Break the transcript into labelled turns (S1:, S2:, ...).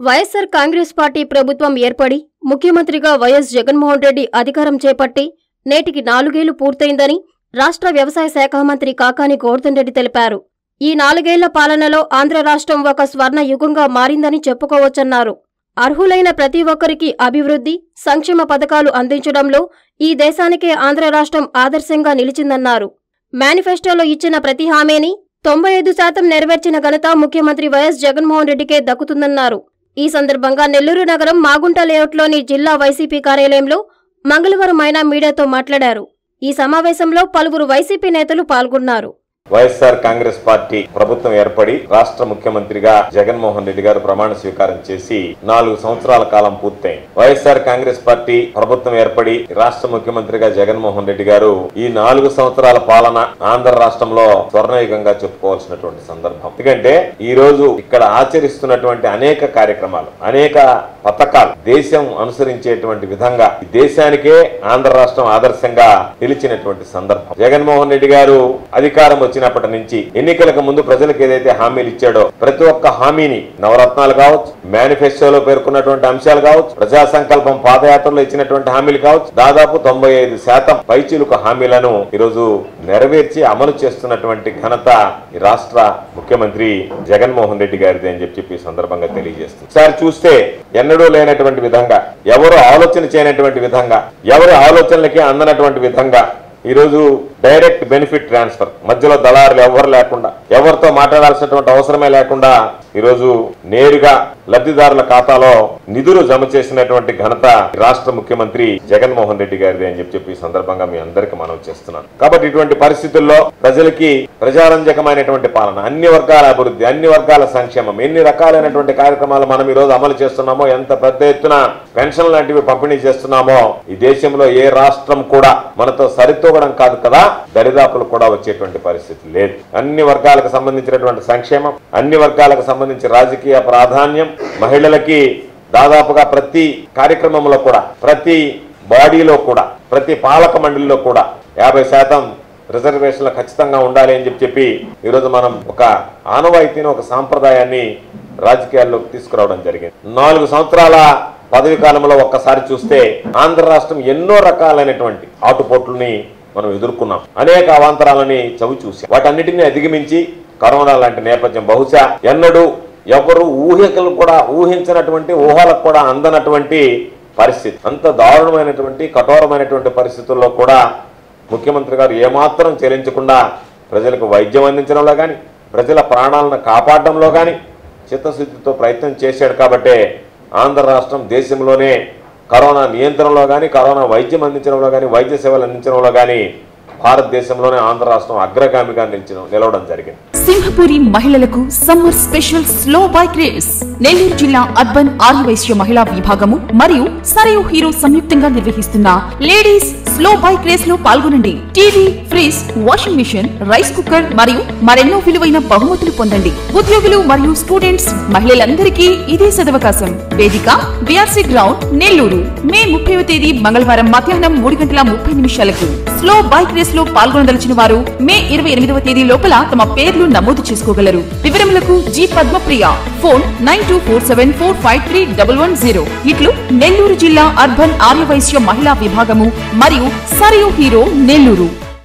S1: YSR Congress party ప్రభుత్వం ఏర్పడి ముఖ్యమంత్రిగా వైఎస్ జగన్మోహన్ రెడ్డి అధికారం చేపట్టి నేటికి నాలుగేళ్లు పూర్తయిందని రాష్ట్ర వ్యవసాయ శాఖ మంత్రి కాకాని గోవర్ధన్ రెడ్డి తెలిపారు ఈ నాలుగేళ్ల పాలనలో ఆంధ్ర రాష్ట్రం ఒక స్వర్ణ యుగంగా మారిందని చెప్పుకోవచ్చన్నారు అర్హులైన ప్రతి ఒక్కరికి అభివృద్ధి సంక్షేమ పథకాలు అందించడంలో ఈ దేశానికే ఆంధ్ర రాష్ట్రం ఆదర్శంగా నిలిచిందన్నారు మేనిఫెస్టోలో ఇచ్చిన ప్రతి హామీని తొంభై ఐదు శాతం నెరవేర్చిన ఘనత ముఖ్యమంత్రి వైఎస్ జగన్మోహన్ రెడ్డికే దక్కుతుందన్నారు ఈ సందర్భంగా నెల్లూరు నగరం మాగుంట లేఅవుట్లోని జిల్లా వైసీపీ కార్యాలయంలో మంగళవారం ఆయన మీడియాతో మాట్లాడారు ఈ సమావేశంలో పలువురు వైసీపీ నేతలు పాల్గొన్నారు
S2: వైఎస్ఆర్ కాంగ్రెస్ పార్టీ ప్రభుత్వం ఏర్పడి రాష్ట్ర ముఖ్యమంత్రిగా జగన్మోహన్ రెడ్డి గారు ప్రమాణ స్వీకారం చేసి నాలుగు సంవత్సరాల కాలం పూర్తయింది వైఎస్ఆర్ కాంగ్రెస్ పార్టీ ప్రభుత్వం ఏర్పడి రాష్ట్ర ముఖ్యమంత్రిగా జగన్మోహన్ రెడ్డి గారు ఈ నాలుగు సంవత్సరాల పాలన ఆంధ్ర రాష్ట్రంలో స్వర్ణయుగంగా చెప్పుకోవాల్సినటువంటి సందర్భం ఎందుకంటే ఈ రోజు ఇక్కడ ఆచరిస్తున్నటువంటి అనేక కార్యక్రమాలు అనేక పథకాలు దేశం అనుసరించేటువంటి విధంగా ఈ దేశానికే ఆంధ్ర రాష్ట్రం ఆదర్శంగా నిలిచినటువంటి సందర్భం జగన్మోహన్ రెడ్డి గారు అధికారం వచ్చినప్పటి నుంచి ఎన్నికలకు ముందు ప్రజలకు ఏదైతే హామీలు ఇచ్చాడో ప్రతి ఒక్క హామీని నవరత్నాలు కావచ్చు మేనిఫెస్టోలో పేర్కొన్నటువంటి అంశాలు కావచ్చు ప్రజా సంకల్పం పాదయాత్రలో ఇచ్చినటువంటి హామీలు కావచ్చు దాదాపు తొంభై ఐదు శాతం పైచిలుక హామీలను ఈరోజు నెరవేర్చి అమలు చేస్తున్నటువంటి ఘనత ఈ రాష్ట్ర ముఖ్యమంత్రి జగన్మోహన్ రెడ్డి గారిది అని చెప్పి చెప్పి ఈ సందర్భంగా తెలియజేస్తుంది ఒకసారి చూస్తే ఎన్నడూ లేనటువంటి విధంగా ఎవరు ఆలోచన చేయనటువంటి విధంగా ఎవరి ఆలోచనలకి అందనటువంటి విధంగా ఈరోజు డైరెక్ట్ బెనిఫిట్ ట్రాన్స్ఫర్ మధ్యలో దళారులు ఎవరు లేకుండా ఎవరితో మాట్లాడాల్సినటువంటి అవసరమే లేకుండా ఈరోజు నేరుగా లబ్ధిదారుల ఖాతాలో నిధులు జమ చేసినటువంటి ఘనత రాష్ట్ర ముఖ్యమంత్రి జగన్మోహన్ రెడ్డి గారిది అని చెప్పి చెప్పి ఈ సందర్భంగా మీ అందరికీ మనం చేస్తున్నాను కాబట్టి ఇటువంటి పరిస్థితుల్లో ప్రజలకి ప్రజారంజకమైనటువంటి పాలన అన్ని వర్గాల అభివృద్ధి అన్ని వర్గాల సంక్షేమం ఎన్ని రకాలైనటువంటి కార్యక్రమాలు మనం ఈ రోజు అమలు చేస్తున్నామో ఎంత పెద్ద ఎత్తున పెన్షన్ లాంటివి పంపిణీ చేస్తున్నామో ఈ దేశంలో ఏ రాష్ట్రం కూడా మనతో సరితూగడం కాదు కదా దరిదాపులు కూడా వచ్చేటువంటి పరిస్థితి లేదు అన్ని వర్గాలకు సంబంధించినటువంటి సంక్షేమం అన్ని వర్గాలకు సంబంధించి రాజకీయ ప్రాధాన్యం మహిళలకి దాదాపుగా ప్రతి కార్యక్రమంలో కూడా ప్రతి బాడీలో కూడా ప్రతి పాలక మండలిలో కూడా యాభై శాతం రిజర్వేషన్లు ఖచ్చితంగా ఉండాలి అని చెప్పి చెప్పి ఈరోజు మనం ఒక ఆనవాయితీని ఒక సాంప్రదాయాన్ని రాజకీయాల్లోకి తీసుకురావడం జరిగింది నాలుగు సంవత్సరాల పదవి కాలంలో ఒక్కసారి చూస్తే ఆంధ్ర రాష్ట్రం ఎన్నో రకాలైనటువంటి ఆటుపోట్లని మనం ఎదుర్కొన్నాం అనేక అవాంతరాలని చవి చూసాం వాటన్నిటిని అధిగమించి కరోనా లాంటి నేపథ్యం బహుశా ఎన్నడూ ఎవరు ఊహికలు కూడా ఊహించినటువంటి ఊహలకు కూడా అందనటువంటి పరిస్థితి అంత దారుణమైనటువంటి కఠోరమైనటువంటి పరిస్థితుల్లో కూడా ముఖ్యమంత్రి గారు ఏమాత్రం చెల్లించకుండా ప్రజలకు వైద్యం అందించడంలో కానీ ప్రజల ప్రాణాలను కాపాడడంలో కానీ చిత్తశుద్ధితో ప్రయత్నం చేశాడు కాబట్టే ఆంధ్ర రాష్ట్రం దేశంలోనే కరోనా నియంత్రణలో కానీ కరోనా వైద్యం అందించడంలో కానీ వైద్య సేవలు అందించడంలో కానీ భారతదేశంలోనే ఆంధ్ర రాష్ట్రం అగ్రగామిగా నిలిచడం నిలవడం జరిగింది
S3: సింహపురి మహిళలకు summer special slow bike race Nellore జిల్లా అర్బన్ ఆర్యవైశ్య మహిళా విభాగము మరియు సరయు హీరో సంయుక్తంగా నిర్వహిస్తున్న లేడీస్ స్లో బైక్ రేస్ లో పాల్గొనండి TV fridge washing machine rice cooker మరియు మరెన్నో విలువైన బహుమతులు పొందండి ఉద్యోగులు మరియు స్టూడెంట్స్ మహిళలందరికీ ఇదే సదవకాశం వేదిక బిఆర్సీ గ్రౌండ్ నెల్లూరు మే ముప్పైవ తేదీ మంగళవారం మధ్యాహ్నం మూడు గంటల ముప్పై నిమిషాలకు స్లో బైక్ రేస్ లో పాల్గొనదలిచిన వారు మే ఇరవై ఎనిమిదవ తేదీ లోపల తమ పేర్లు నమోదు చేసుకోగలరు వివరములకు G Padmapriya phone nine two four seven four five three double one zero ఇట్లు నెల్లూరు జిల్లా అర్బన్ ఆర్యవైశ్య మహిళా విభాగము మరియు సరియు హీరో నెల్లూరు